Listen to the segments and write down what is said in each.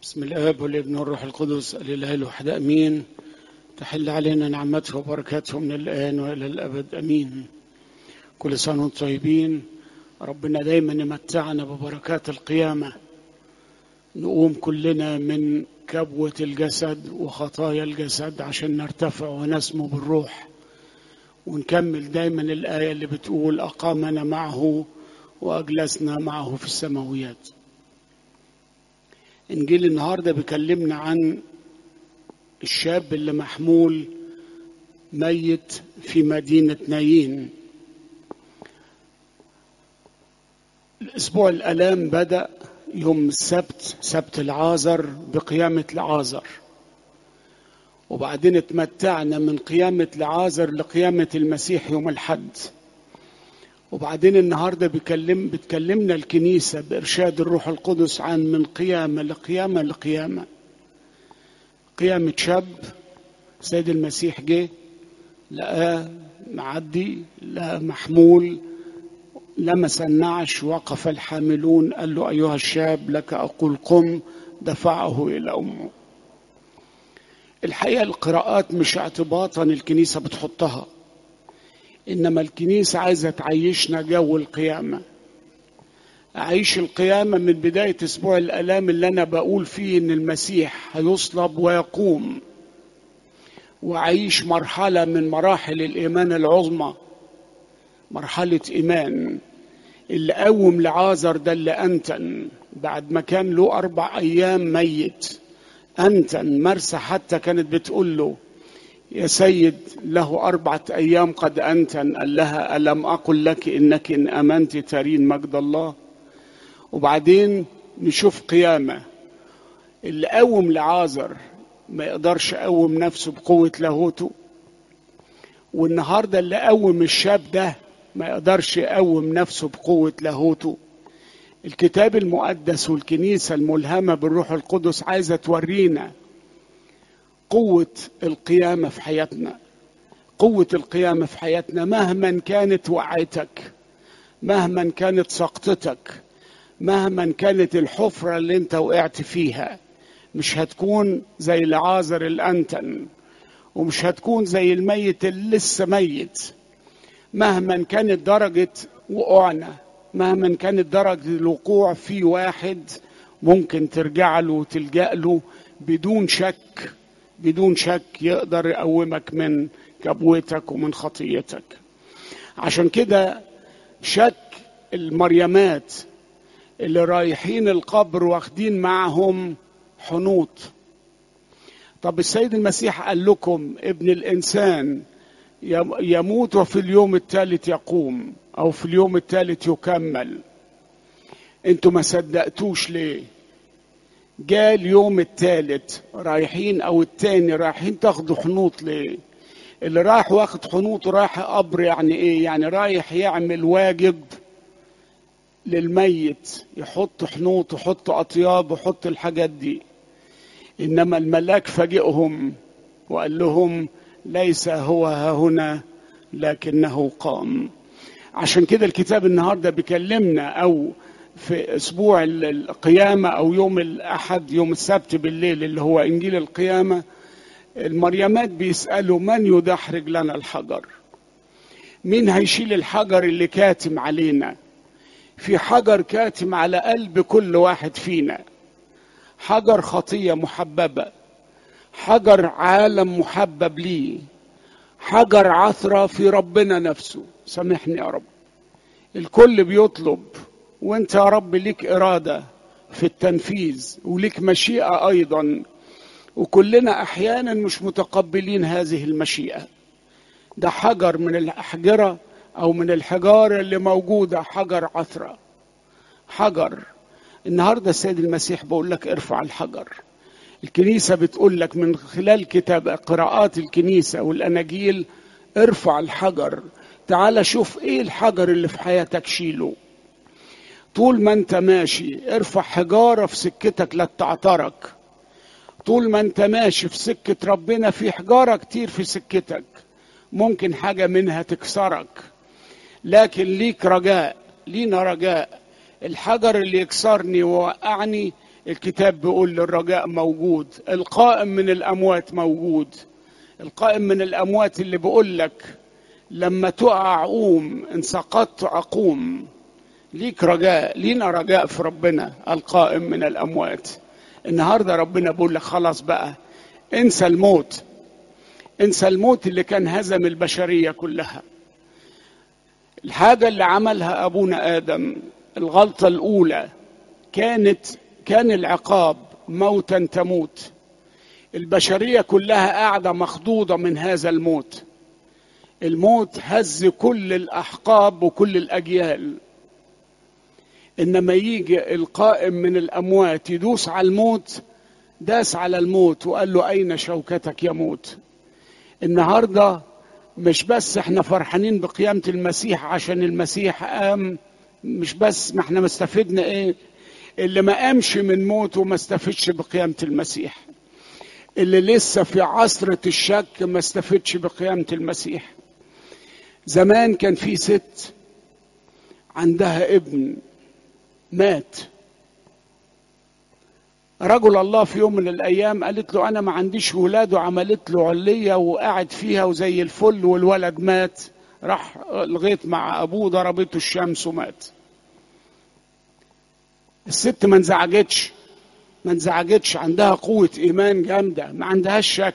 بسم الاب والابن والروح القدس الاله الوحيد امين تحل علينا نعمته وبركاته من الان والى الابد امين كل سنه وانتم طيبين ربنا دايما يمتعنا ببركات القيامه نقوم كلنا من كبوه الجسد وخطايا الجسد عشان نرتفع ونسمو بالروح ونكمل دايما الايه اللي بتقول اقامنا معه واجلسنا معه في السماويات انجيل النهارده بيكلمنا عن الشاب اللي محمول ميت في مدينه نايين الاسبوع الالام بدا يوم السبت سبت العازر بقيامه العازر وبعدين اتمتعنا من قيامه العازر لقيامه المسيح يوم الحد وبعدين النهارده بيكلم بتكلمنا الكنيسه بارشاد الروح القدس عن من قيامه لقيامه لقيامه قيامه شاب سيد المسيح جه لقاه معدي لقاه محمول لمس النعش وقف الحاملون قال له ايها الشاب لك اقول قم دفعه الى امه الحقيقه القراءات مش اعتباطا الكنيسه بتحطها انما الكنيسه عايزه تعيشنا جو القيامه اعيش القيامه من بدايه اسبوع الالام اللي انا بقول فيه ان المسيح هيصلب ويقوم واعيش مرحله من مراحل الايمان العظمى مرحله ايمان اللي قوم لعازر ده اللي انتن بعد ما كان له اربع ايام ميت انتن مرسى حتى كانت بتقول له يا سيد له أربعة أيام قد أنتن قال لها ألم أقل لك إنك إن أمنت ترين مجد الله وبعدين نشوف قيامة اللي قوم لعازر ما يقدرش يقوم نفسه بقوة لاهوته والنهاردة اللي قوم الشاب ده ما يقدرش يقوم نفسه بقوة لاهوته الكتاب المقدس والكنيسة الملهمة بالروح القدس عايزة تورينا قوة القيامة في حياتنا قوة القيامة في حياتنا مهما كانت وقعتك مهما كانت سقطتك مهما كانت الحفرة اللي انت وقعت فيها مش هتكون زي العازر الأنتن ومش هتكون زي الميت اللي لسه ميت مهما كانت درجة وقوعنا مهما كانت درجة الوقوع في واحد ممكن ترجع له وتلجأ له بدون شك بدون شك يقدر يقومك من كبوتك ومن خطيتك عشان كده شك المريمات اللي رايحين القبر واخدين معهم حنوط طب السيد المسيح قال لكم ابن الانسان يموت وفي اليوم الثالث يقوم او في اليوم الثالث يكمل انتوا ما صدقتوش ليه جاء اليوم الثالث رايحين او الثاني رايحين تاخدوا حنوط ليه اللي راح واخد حنوط رايح قبر يعني ايه يعني رايح يعمل واجب للميت يحط حنوط يحط اطياب يحط الحاجات دي انما الملاك فاجئهم وقال لهم ليس هو ها هنا لكنه قام عشان كده الكتاب النهارده بيكلمنا او في اسبوع القيامه او يوم الاحد يوم السبت بالليل اللي هو انجيل القيامه المريمات بيسالوا من يدحرج لنا الحجر مين هيشيل الحجر اللي كاتم علينا في حجر كاتم على قلب كل واحد فينا حجر خطيه محببه حجر عالم محبب ليه حجر عثره في ربنا نفسه سامحني يا رب الكل بيطلب وانت يا رب ليك اراده في التنفيذ وليك مشيئه ايضا وكلنا احيانا مش متقبلين هذه المشيئه ده حجر من الاحجره او من الحجاره اللي موجوده حجر عثره حجر النهارده السيد المسيح بيقول لك ارفع الحجر الكنيسه بتقول لك من خلال كتاب قراءات الكنيسه والاناجيل ارفع الحجر تعال شوف ايه الحجر اللي في حياتك شيله طول ما انت ماشي ارفع حجاره في سكتك لا تعترك طول ما انت ماشي في سكه ربنا في حجاره كتير في سكتك ممكن حاجه منها تكسرك لكن ليك رجاء لينا رجاء الحجر اللي يكسرني ويوقعني الكتاب بيقول الرجاء موجود القائم من الاموات موجود القائم من الاموات اللي بيقول لك لما تقع قوم ان سقطت اقوم ليك رجاء لينا رجاء في ربنا القائم من الاموات النهارده ربنا بيقول لك خلاص بقى انسى الموت انسى الموت اللي كان هزم البشريه كلها الحاجه اللي عملها ابونا ادم الغلطه الاولى كانت كان العقاب موتا تموت البشريه كلها قاعده مخضوضه من هذا الموت الموت هز كل الاحقاب وكل الاجيال انما يجي القائم من الاموات يدوس على الموت داس على الموت وقال له اين شوكتك يا موت النهارده مش بس احنا فرحانين بقيامه المسيح عشان المسيح قام مش بس ما احنا مستفدنا ايه اللي ما قامش من موته ما استفدش بقيامه المسيح اللي لسه في عصرة الشك ما استفدش بقيامة المسيح زمان كان في ست عندها ابن مات رجل الله في يوم من الايام قالت له انا ما عنديش ولاد وعملت له عليه وقعد فيها وزي الفل والولد مات راح لغايه مع ابوه ضربته الشمس ومات الست ما انزعجتش ما انزعجتش عندها قوة إيمان جامدة ما عندهاش شك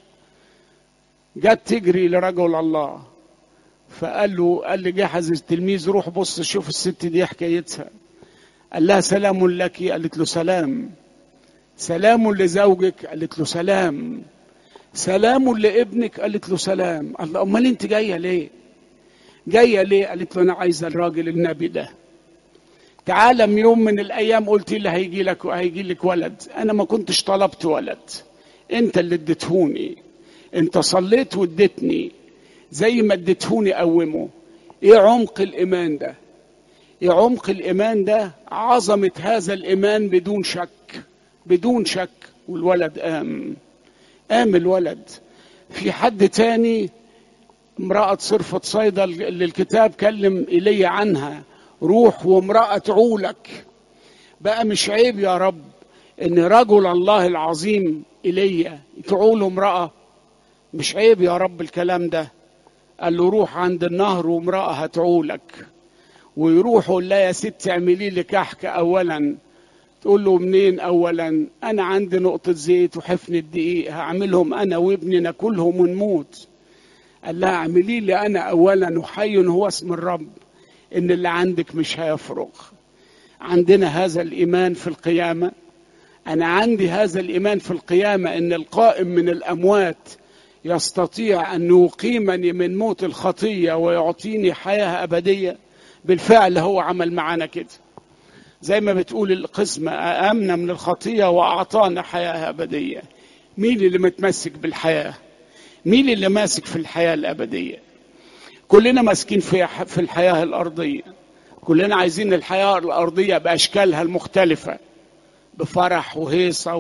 جت تجري لرجل الله فقال له قال لي جهز التلميذ روح بص شوف الست دي حكايتها قال لها سلام لك قالت له سلام سلام لزوجك قالت له سلام سلام لابنك قالت له سلام الله امال انت جايه ليه جايه ليه قالت له انا عايزه الراجل النبي ده تعالى يوم من الايام قلت لي هيجي لك هيجي لك ولد انا ما كنتش طلبت ولد انت اللي اديتهوني انت صليت واديتني زي ما اديتهوني قومه ايه عمق الايمان ده ايه عمق الايمان ده عظمه هذا الايمان بدون شك بدون شك والولد قام قام الولد في حد تاني امرأة صرفة صيدا اللي الكتاب كلم إلي عنها روح وامرأة تعولك بقى مش عيب يا رب ان رجل الله العظيم ايليا تعول امرأة مش عيب يا رب الكلام ده قال له روح عند النهر وامرأة هتعولك ويروح يقول لها يا ست اعملي لي كحك اولا تقول له منين اولا انا عندي نقطة زيت وحفنة دقيق هعملهم انا وابني ناكلهم ونموت قال لها اعملي لي انا اولا وحي هو اسم الرب ان اللي عندك مش هيفرغ عندنا هذا الايمان في القيامه انا عندي هذا الايمان في القيامه ان القائم من الاموات يستطيع ان يقيمني من موت الخطيه ويعطيني حياه ابديه بالفعل هو عمل معانا كده زي ما بتقول القسمة أأمنا من الخطية وأعطانا حياة أبدية مين اللي متمسك بالحياة مين اللي ماسك في الحياة الأبدية كلنا ماسكين في في الحياه الارضيه كلنا عايزين الحياه الارضيه باشكالها المختلفه بفرح وهيصه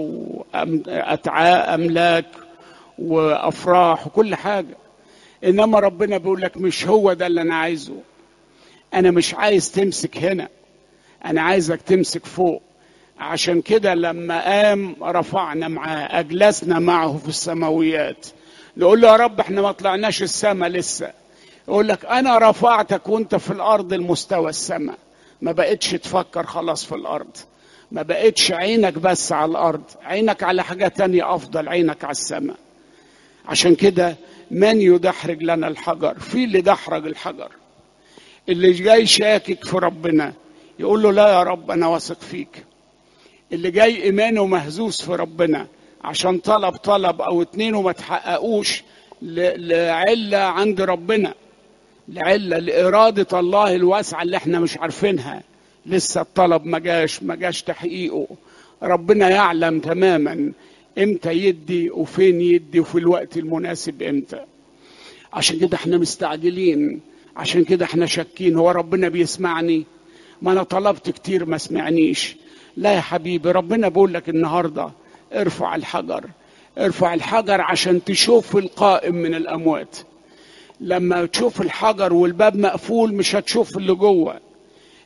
واملاك وافراح وكل حاجه انما ربنا بيقول لك مش هو ده اللي انا عايزه انا مش عايز تمسك هنا انا عايزك تمسك فوق عشان كده لما قام رفعنا معاه اجلسنا معه في السماويات نقول له يا رب احنا ما طلعناش السما لسه يقول لك انا رفعتك وانت في الارض المستوى السماء ما بقتش تفكر خلاص في الارض ما بقتش عينك بس على الارض عينك على حاجه تانية افضل عينك على السماء عشان كده من يدحرج لنا الحجر في اللي دحرج الحجر اللي جاي شاكك في ربنا يقول له لا يا رب انا واثق فيك اللي جاي ايمانه مهزوز في ربنا عشان طلب طلب او اتنين وما تحققوش لعله عند ربنا لعله لاراده الله الواسعه اللي احنا مش عارفينها لسه الطلب ما جاش ما جاش تحقيقه ربنا يعلم تماما امتى يدي وفين يدي وفي الوقت المناسب امتى عشان كده احنا مستعجلين عشان كده احنا شاكين هو ربنا بيسمعني ما انا طلبت كتير ما سمعنيش لا يا حبيبي ربنا بيقول لك النهارده ارفع الحجر ارفع الحجر عشان تشوف القائم من الاموات لما تشوف الحجر والباب مقفول مش هتشوف اللي جوه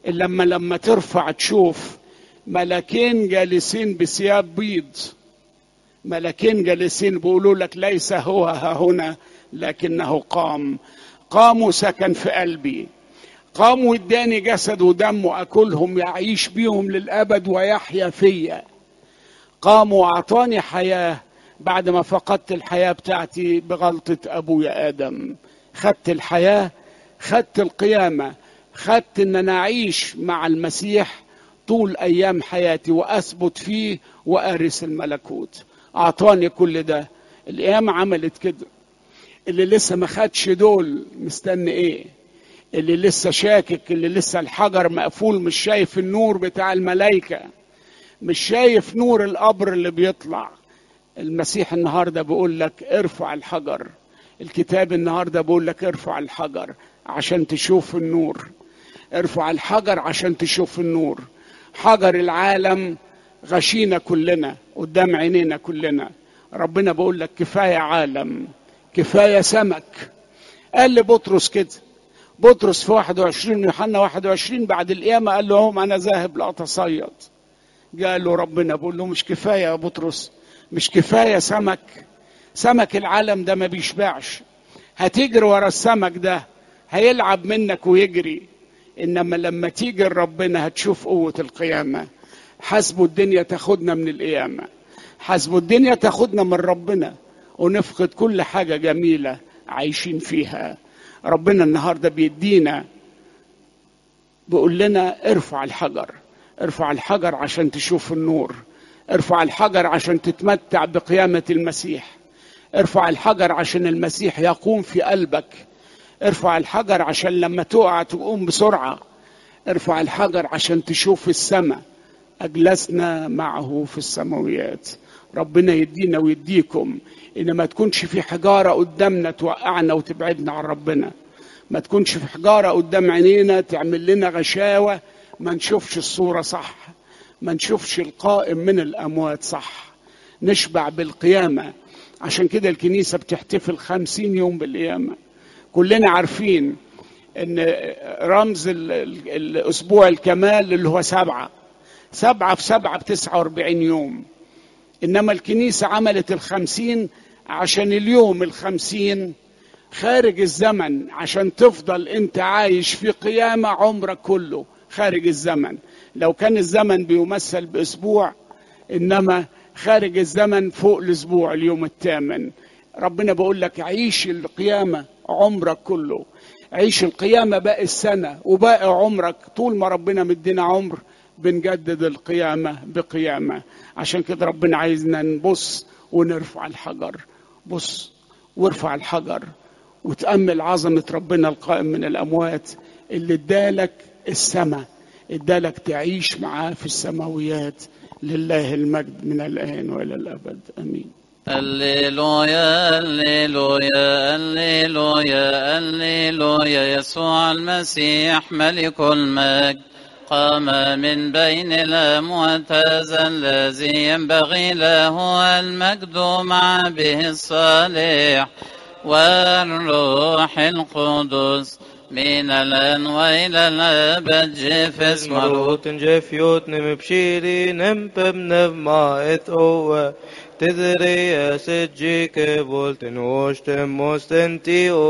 لما لما ترفع تشوف ملكين جالسين بثياب بيض ملكين جالسين بيقولوا لك ليس هو ها هنا لكنه قام قام وسكن في قلبي قام واداني جسد ودم واكلهم يعيش بيهم للابد ويحيا فيا قام واعطاني حياه بعد ما فقدت الحياه بتاعتي بغلطه ابويا ادم خدت الحياه خدت القيامه خدت ان انا اعيش مع المسيح طول ايام حياتي واثبت فيه وارث الملكوت اعطاني كل ده القيامه عملت كده اللي لسه ما خدش دول مستني ايه اللي لسه شاكك اللي لسه الحجر مقفول مش شايف النور بتاع الملائكه مش شايف نور القبر اللي بيطلع المسيح النهارده بيقول لك ارفع الحجر الكتاب النهارده بيقول لك ارفع الحجر عشان تشوف النور ارفع الحجر عشان تشوف النور حجر العالم غشينا كلنا قدام عينينا كلنا ربنا بيقول لك كفايه عالم كفايه سمك قال لبطرس كده بطرس في 21 يوحنا 21 بعد القيامه قال لهم انا ذاهب لاتصيد قال له ربنا بيقول له مش كفايه يا بطرس مش كفايه سمك سمك العالم ده ما بيشبعش هتجري ورا السمك ده هيلعب منك ويجري انما لما تيجي ربنا هتشوف قوه القيامه حسبوا الدنيا تاخدنا من القيامه حسبوا الدنيا تاخدنا من ربنا ونفقد كل حاجه جميله عايشين فيها ربنا النهارده بيدينا بيقول لنا ارفع الحجر ارفع الحجر عشان تشوف النور ارفع الحجر عشان تتمتع بقيامه المسيح ارفع الحجر عشان المسيح يقوم في قلبك ارفع الحجر عشان لما تقع تقوم بسرعه ارفع الحجر عشان تشوف السماء اجلسنا معه في السماويات ربنا يدينا ويديكم ان ما تكونش في حجاره قدامنا توقعنا وتبعدنا عن ربنا ما تكونش في حجاره قدام عينينا تعمل لنا غشاوه ما نشوفش الصوره صح ما نشوفش القائم من الاموات صح نشبع بالقيامه عشان كده الكنيسه بتحتفل خمسين يوم بالقيامه كلنا عارفين ان رمز ال ال الاسبوع الكمال اللي هو سبعه سبعه في سبعه بتسعه واربعين يوم انما الكنيسه عملت الخمسين عشان اليوم الخمسين خارج الزمن عشان تفضل انت عايش في قيامه عمرك كله خارج الزمن لو كان الزمن بيمثل باسبوع انما خارج الزمن فوق الاسبوع اليوم الثامن ربنا بيقول لك عيش القيامه عمرك كله عيش القيامه باقي السنه وباقي عمرك طول ما ربنا مدينا عمر بنجدد القيامه بقيامه عشان كده ربنا عايزنا نبص ونرفع الحجر بص وارفع الحجر وتامل عظمه ربنا القائم من الاموات اللي ادالك السماء ادالك تعيش معاه في السماويات لله المجد من الان والى الابد امين هللويا هللويا هللويا هللويا يسوع المسيح ملك المجد قام من بين الأموات هذا الذي ينبغي له المجد مع به الصالح والروح القدس من الآن وإلى الأبد جف اسمه Maroten Jeff Jotnem Pshiri Nempem Nevma et Owe Tidri Eset Jike Volten Oshtem Mostenti